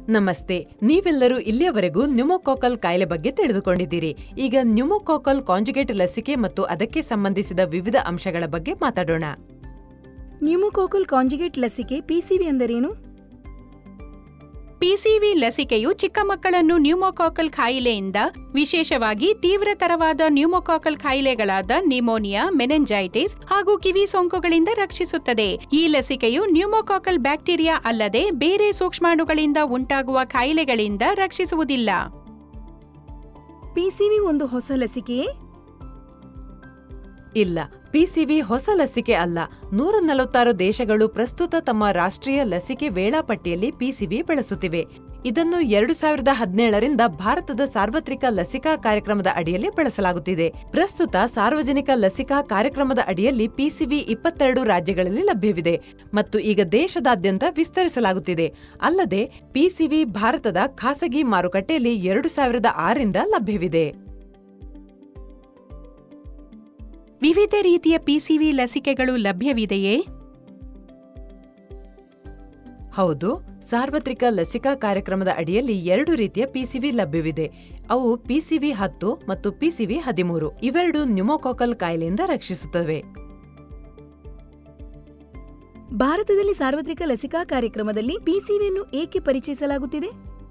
ನಮಸ್ತೆ ನೀವೆಲ್ಲರೂ ಇಲ್ಲಿಯವರೆಗೂ ನ್ಯೂಮೋಕಾಕಲ್ ಕಾಯಿಲೆ ಬಗ್ಗೆ ತಿಳಿದುಕೊಂಡಿದ್ದೀರಿ ಈಗ ನ್ಯೂಮೋಕಾಕಲ್ ಕಾಂಜುಗೇಟ್ ಲಸಿಕೆ ಮತ್ತು ಅದಕ್ಕೆ ಸಂಬಂಧಿಸಿದ ವಿವಿಧ ಅಂಶಗಳ ಬಗ್ಗೆ ಮಾತಾಡೋಣ ನ್ಯೂಮೋಕೋಕಲ್ ಕಾಂಜುಗೇಟ್ ಲಸಿಕೆ ಪಿಸಿವಿ ಎಂದರೇನು ಪಿಸಿವಿ ಲಸಿಕೆಯು ಚಿಕ್ಕ ಮಕ್ಕಳನ್ನು ನ್ಯೂಮೋಕಾಕಲ್ ಕಾಯಿಲೆಯಿಂದ ವಿಶೇಷವಾಗಿ ತೀವ್ರತರವಾದ ನ್ಯೂಮೋಕಾಕಲ್ ಕಾಯಿಲೆಗಳಾದ ನಿಮೋನಿಯಾ ಮೆನೆಂಜೈಟಿಸ್ ಹಾಗೂ ಕಿವಿ ಸೋಂಕುಗಳಿಂದ ರಕ್ಷಿಸುತ್ತದೆ ಈ ಲಸಿಕೆಯು ನ್ಯೂಮೋಕಾಕಲ್ ಬ್ಯಾಕ್ಟೀರಿಯಾ ಅಲ್ಲದೆ ಬೇರೆ ಸೂಕ್ಷ್ಮಾಣುಗಳಿಂದ ಉಂಟಾಗುವ ಕಾಯಿಲೆಗಳಿಂದ ರಕ್ಷಿಸುವುದಿಲ್ಲ ಪಿಸಿವಿ ಒಂದು ಹೊಸ ಲಸಿಕೆಯೇ ಇಲ್ಲ ಪಿಸಿವಿ ಹೊಸ ಲಸಿಕೆ ಅಲ್ಲ ನೂರ ನಲವತ್ತಾರು ದೇಶಗಳು ಪ್ರಸ್ತುತ ತಮ್ಮ ರಾಷ್ಟ್ರೀಯ ಲಸಿಕೆ ವೇಳಾಪಟ್ಟಿಯಲ್ಲಿ ಪಿಸಿವಿ ಬಳಸುತ್ತಿವೆ ಇದನ್ನು ಎರಡು ಸಾವಿರದ ಹದಿನೇಳರಿಂದ ಭಾರತದ ಸಾರ್ವತ್ರಿಕ ಲಸಿಕಾ ಕಾರ್ಯಕ್ರಮದ ಅಡಿಯಲ್ಲಿ ಬಳಸಲಾಗುತ್ತಿದೆ ಪ್ರಸ್ತುತ ಸಾರ್ವಜನಿಕ ಲಸಿಕಾ ಕಾರ್ಯಕ್ರಮದ ಅಡಿಯಲ್ಲಿ ಪಿಸಿವಿ ಇಪ್ಪತ್ತೆರಡು ರಾಜ್ಯಗಳಲ್ಲಿ ಲಭ್ಯವಿದೆ ಮತ್ತು ಈಗ ದೇಶದಾದ್ಯಂತ ವಿಸ್ತರಿಸಲಾಗುತ್ತಿದೆ ಅಲ್ಲದೆ ಪಿಸಿವಿ ಭಾರತದ ಖಾಸಗಿ ಮಾರುಕಟ್ಟೆಯಲ್ಲಿ ಎರಡು ಸಾವಿರದ ಆರರಿಂದ ಲಭ್ಯವಿದೆ ವಿವಿಧ ರೀತಿಯ ಪಿಸಿವಿ ಲಸಿಕೆಗಳು ಲಭ್ಯವಿದೆಯೇ ಹೌದು ಸಾರ್ವತ್ರಿಕ ಲಸಿಕಾ ಕಾರ್ಯಕ್ರಮದ ಅಡಿಯಲ್ಲಿ ಎರಡು ರೀತಿಯ ಪಿಸಿವಿ ಲಭ್ಯವಿದೆ ಅವು ಪಿಸಿವಿ ಹತ್ತು ಮತ್ತು ಪಿಸಿವಿ ಹದಿಮೂರು ಇವೆರಡು ನ್ಯೂಮೋಕಾಕಲ್ ಕಾಯಿಲೆಯಿಂದ ರಕ್ಷಿಸುತ್ತವೆ ಭಾರತದಲ್ಲಿ ಸಾರ್ವತ್ರಿಕ ಲಸಿಕಾ ಕಾರ್ಯಕ್ರಮದಲ್ಲಿ ಪಿಸಿವಿಯನ್ನು ಏಕೆ ಪರಿಚಯಿಸಲಾಗುತ್ತಿದೆ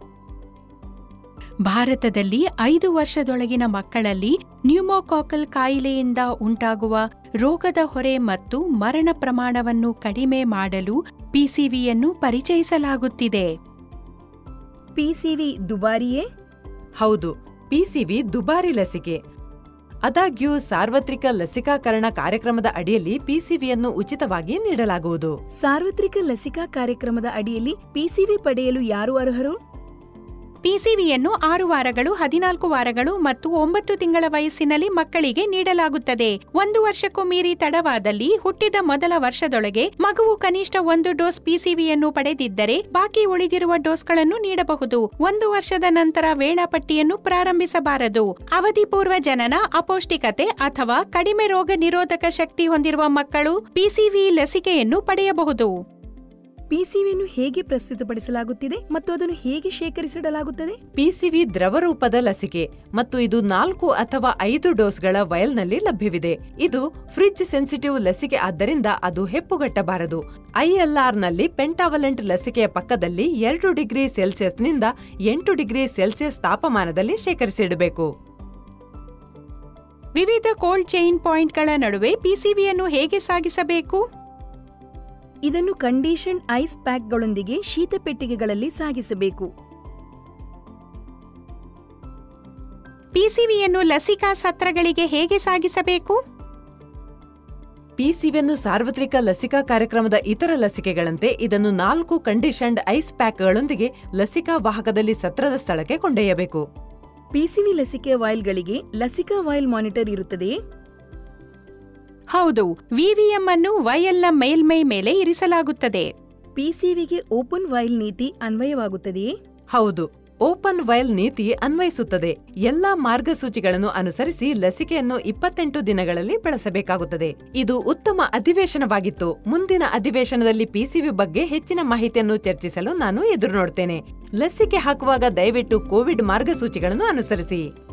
ಭಾರತದಲ್ಲಿ ಐದು ವರ್ಷದೊಳಗಿನ ಮಕ್ಕಳಲ್ಲಿ ನ್ಯೂಮೋಕಾಕಲ್ ಕಾಯಿಲೆಯಿಂದ ಉಂಟಾಗುವ ರೋಗದ ಹೊರೆ ಮತ್ತು ಮರಣ ಪ್ರಮಾಣವನ್ನು ಕಡಿಮೆ ಮಾಡಲು ಪಿಸಿವಿಯನ್ನು ಪರಿಚಯಿಸಲಾಗುತ್ತಿದೆ ಪಿಸಿವಿ ದುಬಾರಿಯೇ ಹೌದು ಪಿಸಿವಿ ದುಬಾರಿ ಲಸಿಕೆ ಆದಾಗ್ಯೂ ಸಾರ್ವತ್ರಿಕ ಲಸಿಕಾಕರಣ ಕಾರ್ಯಕ್ರಮದ ಅಡಿಯಲ್ಲಿ ಪಿಸಿವಿಯನ್ನು ಉಚಿತವಾಗಿ ನೀಡಲಾಗುವುದು ಸಾರ್ವತ್ರಿಕ ಲಸಿಕಾ ಕಾರ್ಯಕ್ರಮದ ಅಡಿಯಲ್ಲಿ ಪಿಸಿವಿ ಪಡೆಯಲು ಯಾರು ಅರ್ಹರು ಪಿಸಿವಿಯನ್ನು ಆರು ವಾರಗಳು ಹದಿನಾಲ್ಕು ವಾರಗಳು ಮತ್ತು ಒಂಬತ್ತು ತಿಂಗಳ ವಯಸ್ಸಿನಲ್ಲಿ ಮಕ್ಕಳಿಗೆ ನೀಡಲಾಗುತ್ತದೆ ಒಂದು ವರ್ಷಕ್ಕೂ ಮೀರಿ ತಡವಾದಲ್ಲಿ ಹುಟ್ಟಿದ ಮೊದಲ ವರ್ಷದೊಳಗೆ ಮಗುವು ಕನಿಷ್ಠ ಒಂದು ಡೋಸ್ ಪಿಸಿವಿಯನ್ನು ಪಡೆದಿದ್ದರೆ ಬಾಕಿ ಉಳಿದಿರುವ ಡೋಸ್ಗಳನ್ನು ನೀಡಬಹುದು ಒಂದು ವರ್ಷದ ನಂತರ ವೇಳಾಪಟ್ಟಿಯನ್ನು ಪ್ರಾರಂಭಿಸಬಾರದು ಅವಧಿ ಪೂರ್ವ ಜನನ ಅಪೌಷ್ಟಿಕತೆ ಅಥವಾ ಕಡಿಮೆ ರೋಗ ನಿರೋಧಕ ಶಕ್ತಿ ಹೊಂದಿರುವ ಮಕ್ಕಳು ಪಿಸಿವಿ ಲಸಿಕೆಯನ್ನು ಪಡೆಯಬಹುದು ಪಿಸಿವಿಯನ್ನು ಹೇಗೆ ಪ್ರಸ್ತುತಪಡಿಸಲಾಗುತ್ತಿದೆ ಮತ್ತು ಅದನ್ನು ಹೇಗೆ ಶೇಖರಿಸಿಡಲಾಗುತ್ತದೆ ಪಿಸಿವಿ ದ್ರವ ರೂಪದ ಲಸಿಕೆ ಮತ್ತು ಇದು ನಾಲ್ಕು ಅಥವಾ ಐದು ಡೋಸ್ಗಳ ವಯಲ್ನಲ್ಲಿ ಲಭ್ಯವಿದೆ ಇದು ಫ್ರಿಡ್ಜ್ ಸೆನ್ಸಿಟಿವ್ ಲಸಿಕೆ ಆದ್ದರಿಂದ ಅದು ಹೆಪ್ಪುಗಟ್ಟಬಾರದು ಐಎಲ್ಆರ್ನಲ್ಲಿ ಪೆಂಟಾವಲೆಂಟ್ ಲಸಿಕೆಯ ಪಕ್ಕದಲ್ಲಿ ಎರಡು ಡಿಗ್ರಿ ಸೆಲ್ಸಿಯಸ್ನಿಂದ ಎಂಟು ಡಿಗ್ರಿ ಸೆಲ್ಸಿಯಸ್ ತಾಪಮಾನದಲ್ಲಿ ಶೇಖರಿಸಿಡಬೇಕು ವಿವಿಧ ಕೋಲ್ಡ್ ಚೈನ್ ಪಾಯಿಂಟ್ಗಳ ನಡುವೆ ಪಿಸಿವಿಯನ್ನು ಹೇಗೆ ಸಾಗಿಸಬೇಕು ಇದನ್ನು ಕಂಡೀಷನ್ ಐಸ್ ಪ್ಯಾಕ್ಗಳೊಂದಿಗೆ ಶೀತಪೆಟ್ಟಿಗೆಗಳಲ್ಲಿ ಸಾಗಿಸಬೇಕು ಪಿಸಿವಿಯನ್ನು ಲಸಿಕಾ ಸತ್ರಗಳಿಗೆ ಹೇಗೆ ಸಾಗಿಸಬೇಕು ಪಿಸಿವಿಯನ್ನು ಸಾರ್ವತ್ರಿಕ ಲಸಿಕಾ ಕಾರ್ಯಕ್ರಮದ ಇತರ ಲಸಿಕೆಗಳಂತೆ ಇದನ್ನು ನಾಲ್ಕು ಕಂಡೀಷನ್ಡ್ ಐಸ್ ಪ್ಯಾಕ್ಗಳೊಂದಿಗೆ ಲಸಿಕಾ ವಾಹಕದಲ್ಲಿ ಸತ್ರದ ಸ್ಥಳಕ್ಕೆ ಕೊಂಡೊಯ್ಯಬೇಕು ಪಿಸಿವಿ ಲಸಿಕೆ ವಾಯಿಲ್ಗಳಿಗೆ ಲಸಿಕಾ ವಾಯಿಲ್ ಮಾನಿಟರ್ ಇರುತ್ತದೆಯೇ ಹೌದು ವಿವಿಎಂ ಅನ್ನು ವೈಎಲ್ನ ಮೇಲ್ಮೈ ಮೇಲೆ ಇರಿಸಲಾಗುತ್ತದೆ ಪಿಸಿವಿಗೆ ಓಪನ್ ವಾಯಿಲ್ ನೀತಿ ಅನ್ವಯವಾಗುತ್ತದೆಯೇ ಹೌದು ಓಪನ್ ವೈಲ್ ನೀತಿ ಅನ್ವಯಿಸುತ್ತದೆ ಎಲ್ಲಾ ಮಾರ್ಗಸೂಚಿಗಳನ್ನು ಅನುಸರಿಸಿ ಲಸಿಕೆಯನ್ನು ಇಪ್ಪತ್ತೆಂಟು ದಿನಗಳಲ್ಲಿ ಬಳಸಬೇಕಾಗುತ್ತದೆ ಇದು ಉತ್ತಮ ಅಧಿವೇಶನವಾಗಿತ್ತು ಮುಂದಿನ ಅಧಿವೇಶನದಲ್ಲಿ ಪಿಸಿವಿ ಬಗ್ಗೆ ಹೆಚ್ಚಿನ ಮಾಹಿತಿಯನ್ನು ಚರ್ಚಿಸಲು ನಾನು ಎದುರು ನೋಡ್ತೇನೆ ಲಸಿಕೆ ಹಾಕುವಾಗ ದಯವಿಟ್ಟು ಕೋವಿಡ್ ಮಾರ್ಗಸೂಚಿಗಳನ್ನು ಅನುಸರಿಸಿ